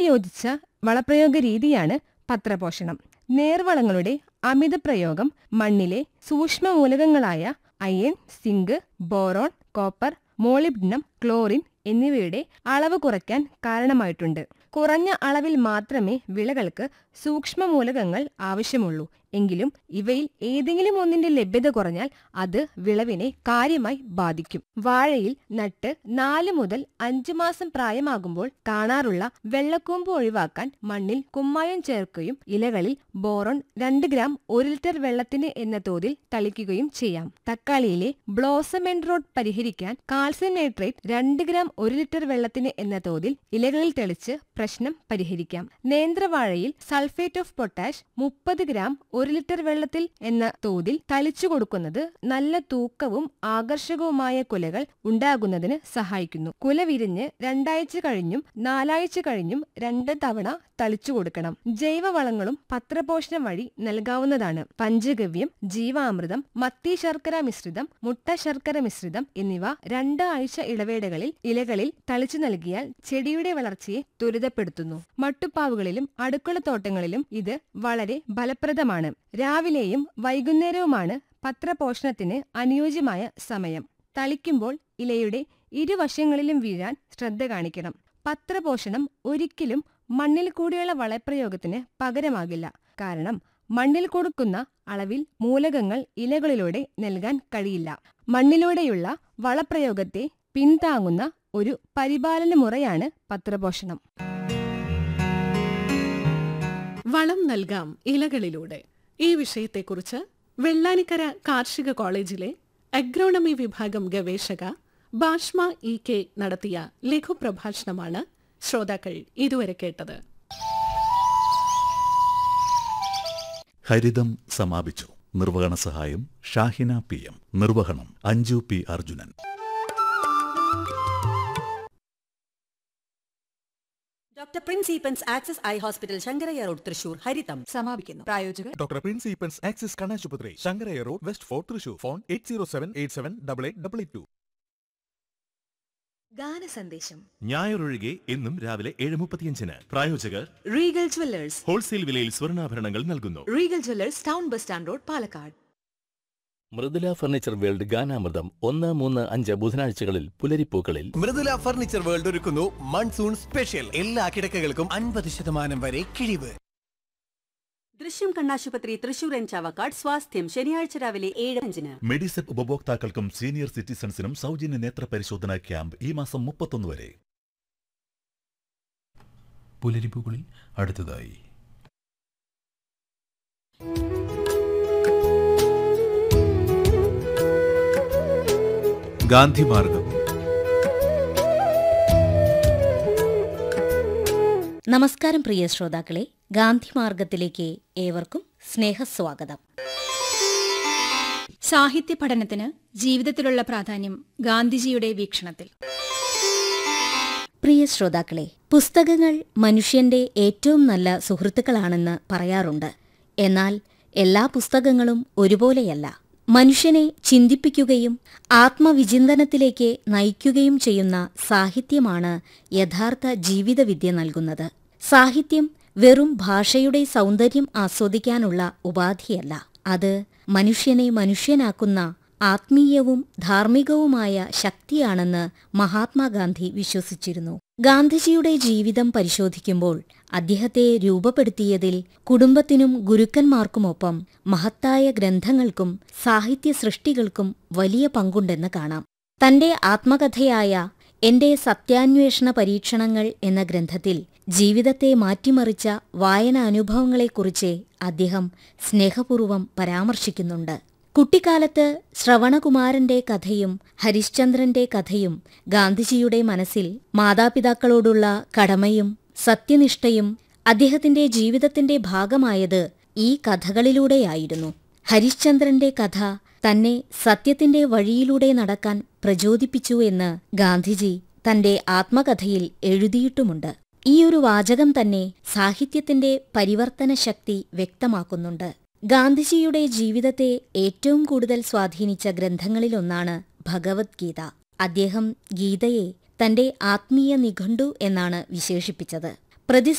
യോജിച്ച വളപ്രയോഗ രീതിയാണ് പത്രപോഷണം നേർവളങ്ങളുടെ അമിത പ്രയോഗം മണ്ണിലെ സൂക്ഷ്മമൂലകങ്ങളായ iron zinc boron copper molybdenum chlorine എന്നിവയുടെ അളവ് കുറയ്ക്കാൻ കാരണമായിട്ടുണ്ട് കുറഞ്ഞ അളവിൽ മാത്രമേ വിളകൾക്ക് സൂക്ഷ്മമൂലകങ്ങൾ ആവശ്യമുള്ളൂ എങ്കിലും ഇവയിൽ ഏതെങ്കിലും ഒന്നിന്റെ ലഭ്യത കുറഞ്ഞാൽ അത് വിളവിനെ കാര്യമായി ബാധിക്കും വാഴയിൽ നട്ട് നാല് മുതൽ അഞ്ചു മാസം പ്രായമാകുമ്പോൾ കാണാറുള്ള വെള്ളക്കൂമ്പ് ഒഴിവാക്കാൻ മണ്ണിൽ കുമ്മായം ചേർക്കുകയും ഇലകളിൽ ബോറോൺ രണ്ട് ഗ്രാം ഒരു ലിറ്റർ വെള്ളത്തിന് എന്ന തോതിൽ തളിക്കുകയും ചെയ്യാം തക്കാളിയിലെ ബ്ലോസം എൻഡ് റോഡ് പരിഹരിക്കാൻ കാൽസ്യം നൈട്രേറ്റ് രണ്ട് ഗ്രാം ഒരു ലിറ്റർ വെള്ളത്തിന് എന്ന തോതിൽ ഇലകളിൽ തെളിച്ച് പ്രശ്നം പരിഹരിക്കാം നേന്ത്രവാഴയിൽ സൾഫേറ്റ് ഓഫ് പൊട്ടാഷ് മുപ്പത് ഗ്രാം ഒരു ലിറ്റർ വെള്ളത്തിൽ എന്ന തോതിൽ തളിച്ചു കൊടുക്കുന്നത് നല്ല തൂക്കവും ആകർഷകവുമായ കുലകൾ ഉണ്ടാകുന്നതിന് സഹായിക്കുന്നു കുല വിരിഞ്ഞ് രണ്ടാഴ്ച കഴിഞ്ഞും നാലാഴ്ച കഴിഞ്ഞും രണ്ട് തവണ തളിച്ചു കൊടുക്കണം ജൈവവളങ്ങളും പത്രപോഷണം വഴി നൽകാവുന്നതാണ് പഞ്ചഗവ്യം ജീവാമൃതം മത്തി ശർക്കര മിശ്രിതം മുട്ട ശർക്കര മിശ്രിതം എന്നിവ രണ്ടാഴ്ച ഇടവേളകളിൽ ഇലകളിൽ തളിച്ചു നൽകിയാൽ ചെടിയുടെ വളർച്ചയെ ത്വരിതപ്പെടുത്തുന്നു മട്ടുപ്പാവുകളിലും അടുക്കളത്തോട്ടങ്ങളിലും ഇത് വളരെ ഫലപ്രദമാണ് രാവിലെയും വൈകുന്നേരവുമാണ് പത്രപോഷണത്തിന് അനുയോജ്യമായ സമയം തളിക്കുമ്പോൾ ഇലയുടെ ഇരുവശങ്ങളിലും വീഴാൻ ശ്രദ്ധ കാണിക്കണം പത്രപോഷണം ഒരിക്കലും മണ്ണിൽ കൂടിയുള്ള വളപ്രയോഗത്തിന് പകരമാകില്ല കാരണം മണ്ണിൽ കൊടുക്കുന്ന അളവിൽ മൂലകങ്ങൾ ഇലകളിലൂടെ നൽകാൻ കഴിയില്ല മണ്ണിലൂടെയുള്ള വളപ്രയോഗത്തെ പിന്താങ്ങുന്ന ഒരു പരിപാലന മുറയാണ് പത്രപോഷണം വളം നൽകാം ഇലകളിലൂടെ ഈ വിഷയത്തെക്കുറിച്ച് വെള്ളാനിക്കര കാർഷിക കോളേജിലെ അഗ്രോണമി വിഭാഗം ഗവേഷക ബാഷ്മ ഇ കെ നടത്തിയ ലഘുപ്രഭാഷണമാണ് ശ്രോതാക്കൾ ഇതുവരെ കേട്ടത് ഹരിതം സമാപിച്ചു നിർവഹണ സഹായം ഷാഹിന പി എം നിർവഹണം Anju P Arjunan doctor Prince Eapen's access eye hospital Sankaraiah road Thrissur Haritham സമാപിക്കുന്നു പ്രായോജകർ ഡോക്ടർ പ്രിൻസ് ഈപ്പൻസ് ആക്സിസ് കണ്ണാശുപത്രി Sankaraiah road west fort Thrissur phone eight zero seven eight seven double eight double eight two ഗാന സന്ദേശം ഞായറൊഴികെ എന്നും രാവിലെ ഏഴ് മുപ്പത്തിയഞ്ചിന് പ്രായോജകർ റീഗൽ ജ്വല്ലേഴ്സ് ഹോൾസെയിൽ വിലയിൽ സ്വർണ്ണാഭരണങ്ങൾ നൽകുന്നു Regal jewellers town bus stand road Palakkad Mridula furniture world ഗാനാമൃതം ഒന്ന് മൂന്ന് അഞ്ച് ബുധനാഴ്ചകളിൽ പുലരിപ്പൂക്കളിൽ മൃദുല ഫർണിച്ചർ വേൾഡ് ഒരുക്കുന്നു മൺസൂൺ സ്പെഷ്യൽ എല്ലാ കിടക്കകൾക്കും അൻപത് ശതമാനം വരെ കിഴിവ് ദൃശ്യം കണ്ണാശുപത്രി തൃശൂർ എൻ ചാവക്കാട് സ്വാസ്ഥ്യം ശനിയാഴ്ച രാവിലെ ഏഴ് അഞ്ചിന് മെഡിസെപ്പ് ഉപഭോക്താക്കൾക്കും സീനിയർ സിറ്റിസൺസിനും സൗജന്യ നേത്ര പരിശോധനാ ക്യാമ്പ് ഈ മാസം മുപ്പത്തൊന്ന് വരെ പുലരിപ്പുകളിൽ അടുത്തതായി ഗാന്ധിമാർഗം നമസ്കാരം പ്രിയ ശ്രോതാക്കളെ ഗാന്ധിമാർഗത്തിലേക്ക് ഏവർക്കും സ്നേഹസ്വാഗതം സാഹിത്യ പഠനത്തിന് ജീവിതത്തിലുള്ള പ്രാധാന്യം ഗാന്ധിജിയുടെ വീക്ഷണത്തിൽ പ്രിയ ശ്രോതാക്കളെ പുസ്തകങ്ങൾ മനുഷ്യന്റെ ഏറ്റവും നല്ല സുഹൃത്തുക്കളാണെന്ന് പറയാറുണ്ട് എന്നാൽ എല്ലാ പുസ്തകങ്ങളും ഒരുപോലെയല്ല മനുഷ്യനെ ചിന്തിപ്പിക്കുകയും ആത്മവിചിന്തനത്തിലേക്ക് നയിക്കുകയും ചെയ്യുന്ന സാഹിത്യമാണ് യഥാർത്ഥ ജീവിതവിദ്യ നൽകുന്നത് സാഹിത്യം വെറും ഭാഷയുടെ സൗന്ദര്യം ആസ്വദിക്കാനുള്ള ഉപാധിയല്ല അത് മനുഷ്യനെ മനുഷ്യനാക്കുന്ന ആത്മീയവും ധാർമ്മികവുമായ ശക്തിയാണെന്ന് മഹാത്മാഗാന്ധി വിശ്വസിച്ചിരുന്നു ഗാന്ധിജിയുടെ ജീവിതം പരിശോധിക്കുമ്പോൾ അദ്ദേഹത്തെ രൂപപ്പെടുത്തിയതിൽ കുടുംബത്തിനും ഗുരുക്കന്മാർക്കുമൊപ്പം മഹത്തായ ഗ്രന്ഥങ്ങൾക്കും സാഹിത്യ സൃഷ്ടികൾക്കും വലിയ പങ്കുണ്ടെന്ന് കാണാം തന്റെ ആത്മകഥയായ എന്റെ സത്യാന്വേഷണ പരീക്ഷണങ്ങൾ എന്ന ഗ്രന്ഥത്തിൽ ജീവിതത്തെ മാറ്റിമറിച്ച വായനാനുഭവങ്ങളെക്കുറിച്ച് അദ്ദേഹം സ്നേഹപൂർവം പരാമർശിക്കുന്നുണ്ട് കുട്ടിക്കാലത്ത് ശ്രവണകുമാരന്റെ കഥയും ഹരിശ്ചന്ദ്രന്റെ കഥയും ഗാന്ധിജിയുടെ മനസ്സിൽ മാതാപിതാക്കളോടുള്ള കടമയും സത്യനിഷ്ഠയും അദ്ദേഹത്തിന്റെ ജീവിതത്തിന്റെ ഭാഗമായത് ഈ കഥകളിലൂടെയായിരുന്നു ഹരിശ്ചന്ദ്രന്റെ കഥ തന്നെ സത്യത്തിന്റെ വഴിയിലൂടെ നടക്കാൻ പ്രചോദിപ്പിച്ചു എന്ന് ഗാന്ധിജി തന്റെ ആത്മകഥയിൽ എഴുതിയിട്ടുമുണ്ട് ഈയൊരു വാചകം തന്നെ സാഹിത്യത്തിന്റെ പരിവർത്തന ശക്തി വ്യക്തമാക്കുന്നുണ്ട് ഗാന്ധിജിയുടെ ജീവിതത്തെ ഏറ്റവും കൂടുതൽ സ്വാധീനിച്ച ഗ്രന്ഥങ്ങളിലൊന്നാണ് ഭഗവത്ഗീത അദ്ദേഹം ഗീതയെ തന്റെ ആത്മീയ നിഘണ്ടു എന്നാണ് വിശേഷിപ്പിച്ചത് പ്രതി